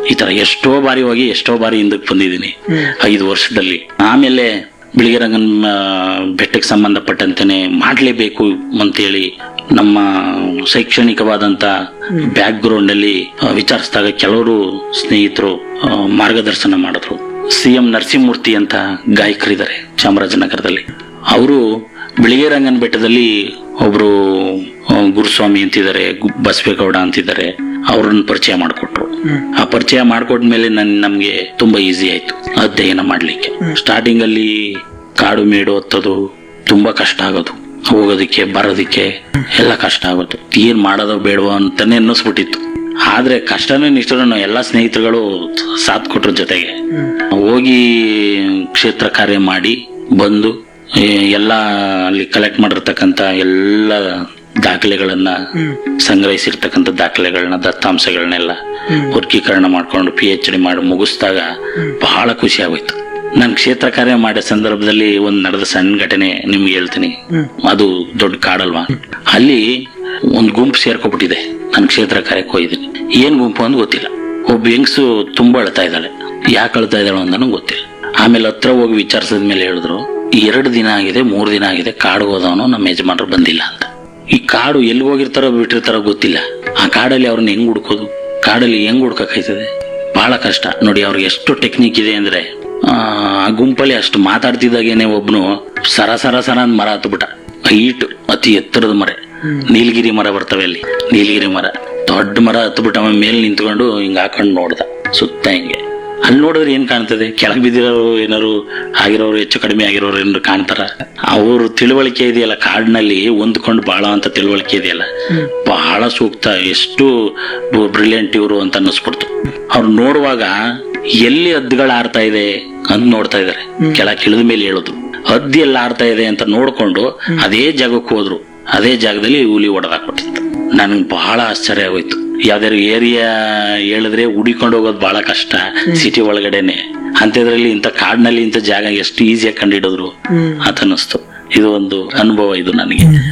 ಈ ತರ ಎಷ್ಟೋ ಬಾರಿ ಹೋಗಿ ಎಷ್ಟೋ ಬಾರಿ ಹಿಂದಕ್ಕೆ ಬಂದಿದ್ದೀನಿ ಐದು ವರ್ಷದಲ್ಲಿ ಆಮೇಲೆ ಬಿಳಿಗಿರಂಗನ್ ಆ, ಬೆಟ್ಟಕ್ಕೆ ಸಂಬಂಧಪಟ್ಟಂತೆನೆ ಮಾಡಲೇಬೇಕು ಅಂತೇಳಿ ನಮ್ಮ ಶೈಕ್ಷಣಿಕವಾದಂತ ಬ್ಯಾಕ್ ಗ್ರೌಂಡ್ ಅಲ್ಲಿ ಆ, ವಿಚಾರಿಸಿದಾಗ ಕೆಲವರು ಸ್ನೇಹಿತರು ಆ, ಮಾರ್ಗದರ್ಶನ ಮಾಡಿದ್ರು ಸಿ ಎಂ ನರಸಿಂಹಮೂರ್ತಿ ಅಂತ ಗಾಯಕರಿದ್ದಾರೆ ಚಾಮರಾಜನಗರದಲ್ಲಿ ಅವರು ಬಿಳಿಗೆರಂಗನ್ ಬೆಟ್ಟದಲ್ಲಿ ಒಬ್ರು ಆ, ಗುರುಸ್ವಾಮಿ ಅಂತಿದ್ದಾರೆ ಗು- ಬಸವೇಗೌಡ ಅಂತಿದ್ದಾರೆ ಅವ್ರನ್ನ ಪರಿಚಯ ಮಾಡಿಕೊಟ್ರು ಆ ಪರಿಚಯ ಮಾಡ್ಕೊಟ್ಮೇಲೆ ನನ್ ನಮ್ಗೆ ತುಂಬಾ ಈಸಿ ಆಯ್ತು ಅಧ್ಯಯನ ಮಾಡ್ಲಿಕ್ಕೆ ಸ್ಟಾರ್ಟಿಂಗ್ ಅಲ್ಲಿ ಕಾಡು ಮೇಡು ಹತ್ತೋದು ತುಂಬಾ ಕಷ್ಟ ಆಗೋದು ಹೋಗೋದಕ್ಕೆ ಬರೋದಕ್ಕೆ ಎಲ್ಲ ಕಷ್ಟ ಆಗೋದು ಏನ್ ಮಾಡೋದೋ ಬೇಡವೋ ಅಂತಾನೆ ಅನ್ನಿಸ್ಬಿಟ್ಟಿತ್ತು ಆದ್ರೆ ಕಷ್ಟನೇ ನಿಷ್ಠನೂ ಎಲ್ಲಾ ಸ್ನೇಹಿತರುಗಳು ಸಾಥ್ ಕೊಟ್ರ ಜೊತೆಗೆ ಹೋಗಿ ಕ್ಷೇತ್ರ ಕಾರ್ಯ ಮಾಡಿ ಬಂದು ಏ, ಎಲ್ಲ ಅಲ್ಲಿ ಕಲೆಕ್ಟ್ ಮಾಡಿರ್ತಕ್ಕಂತ ಎಲ್ಲ ದಾಖಲೆಗಳನ್ನ ಸಂಗ್ರಹಿಸಿರ್ತಕ್ಕಂಥ ದಾಖಲೆಗಳನ್ನ ದತ್ತಾಂಶಗಳನ್ನೆಲ್ಲ ವರ್ಗೀಕರಣ ಮಾಡ್ಕೊಂಡು ಪಿ ಎಚ್ ಡಿ ಮಾಡಿ ಮುಗಿಸಿದಾಗ ಬಹಳ ಖುಷಿ ಆಗೋಯ್ತು ನಾನು ಕ್ಷೇತ್ರ ಕಾರ್ಯ ಮಾಡೋ ಸಂದರ್ಭದಲ್ಲಿ ಒಂದ್ ನಡೆದ ಸಣ್ಣ ಘಟನೆ ನಿಮ್ಗೆ ಹೇಳ್ತೀನಿ ಅದು ದೊಡ್ಡ ಕಾಡಲ್ವಾ ಅಲ್ಲಿ ಒಂದ್ ಗುಂಪು ಸೇರ್ಕೊಬಿಟ್ಟಿದೆ ನಾನು ಕ್ಷೇತ್ರ ಕಾರ್ಯಕ್ಕೆ ಹೋಗಿದ್ದೀನಿ ಏನ್ ಗುಂಪು ಅಂತ ಗೊತ್ತಿಲ್ಲ ಒಬ್ಬ ಹೆಂಗ್ಸು ತುಂಬಾ ಅಳ್ತಾ ಇದ್ದಾಳೆ ಯಾಕೆ ಅಳ್ತಾ ಇದ್ದಾಳೆ ಅಂತಾನು ಗೊತ್ತಿಲ್ಲ ಆಮೇಲೆ ಹತ್ರ ಹೋಗಿ ವಿಚಾರಿಸಿದ ಮೇಲೆ ಹೇಳಿದ್ರು ಎರಡು ದಿನ ಆಗಿದೆ ಮೂರು ದಿನ ಆಗಿದೆ ಕಾಡು ಹೋದವನು ನಮ್ಮ ಯಜಮಾನರು ಬಂದಿಲ್ಲ ಅಂತ ಈ ಕಾಡು ಎಲ್ಲಿ ಹೋಗಿರ್ತಾರೋ ಬಿಟ್ಟಿರ್ತಾರೋ ಗೊತ್ತಿಲ್ಲ ಆ ಕಾಡಲ್ಲಿ ಅವ್ರನ್ನ ಹೆಂಗ್ ಹುಡ್ಕೋದು ಕಾಡಲ್ಲಿ ಹೆಂಗ್ ಹುಡ್ಕಕ್ಕಾಯ್ತದೆ ಬಹಳ ಕಷ್ಟ ನೋಡಿ ಅವ್ರಿಗೆ ಎಷ್ಟು ಟೆಕ್ನಿಕ್ ಇದೆ ಅಂದ್ರೆ ಆ ಆ ಗುಂಪಲ್ಲಿ ಅಷ್ಟು ಮಾತಾಡ್ತಿದ್ದಾಗೇನೆ ಒಬ್ನು ಸರ ಸರ ಸರ ಅಂತ ಮರ ಹತ್ಬಿಟ್ಟ ಹೈಟ್ ಅತಿ ಎತ್ತರದ ಮರ ನೀಲಗಿರಿ ಮರ ಬರ್ತವೆ ಅಲ್ಲಿ ನೀಲಗಿರಿ ಮರ ದೊಡ್ಡ ಮರ ಹತ್ಬಿಟ್ಟ ಅವ ಮೇಲೆ ನಿಂತ್ಕೊಂಡು ಹಿಂಗ್ ಹಾಕೊಂಡು ನೋಡ್ದ ಸುತ್ತ ಹಿಂಗೆ ಅಲ್ಲಿ ನೋಡಿದ್ರೆ ಏನ್ ಕಾಣ್ತದೆ ಕೆಳಗೆ ಬಿದ್ದಿರೋರು ಏನಾರು ಆಗಿರೋರು ಹೆಚ್ಚು ಕಡಿಮೆ ಆಗಿರೋರು ಏನಾರು ಕಾಣ್ತಾರ ಅವ್ರ ತಿಳುವಳಿಕೆ ಇದೆಯಲ್ಲ ಕಾಡಿನಲ್ಲಿ ಹೊಂದ್ಕೊಂಡು ಬಾಳ ಅಂತ ತಿಳುವಳಿಕೆ ಇದೆಯಲ್ಲ ಬಹಳ ಸೂಕ್ತ ಎಷ್ಟು ಬ್ರಿಲಿಯಂಟ್ ಇವರು ಅಂತ ಅನ್ನಿಸ್ಬಿಡ್ತು ಅವ್ರು ನೋಡುವಾಗ ಎಲ್ಲಿ ಹದ್ದುಗಳು ಆಡ್ತಾ ಇದೆ ಅಂತ ನೋಡ್ತಾ ಇದಾರೆ ಕೆಳಗೆ ಇಳಿದ ಮೇಲೆ ಹೇಳೋದು ಹದ್ದು ಎಲ್ಲ ಆಡ್ತಾ ಇದೆ ಅಂತ ನೋಡ್ಕೊಂಡು ಅದೇ ಜಾಗಕ್ಕೆ ಹೋದ್ರು ಅದೇ ಜಾಗದಲ್ಲಿ ಹುಲಿ ಹೊಡೆದಾಕ್ಬಿಟ್ಟಿತ್ತು ನನ್ಗೆ ಬಹಳ ಆಶ್ಚರ್ಯ ಆಗೋಯ್ತು ಯಾವ್ದಾದ್ರು ಏರಿಯಾ ಹೇಳಿದ್ರೆ ಹುಡಿಕೊಂಡು ಹೋಗೋದು ಬಹಳ ಕಷ್ಟ ಸಿಟಿ ಒಳಗಡೆನೆ ಅಂಥದ್ರಲ್ಲಿ ಇಂಥ ಕಾಡಿನಲ್ಲಿ ಇಂಥ ಜಾಗ ಎಷ್ಟು ಈಸಿಯಾಗಿ ಕಂಡಿಡಿದ್ರು ಅಂತ ಅನ್ನಿಸ್ತು ಇದು ಒಂದು ಅನುಭವ ಇದು ನನಗೆ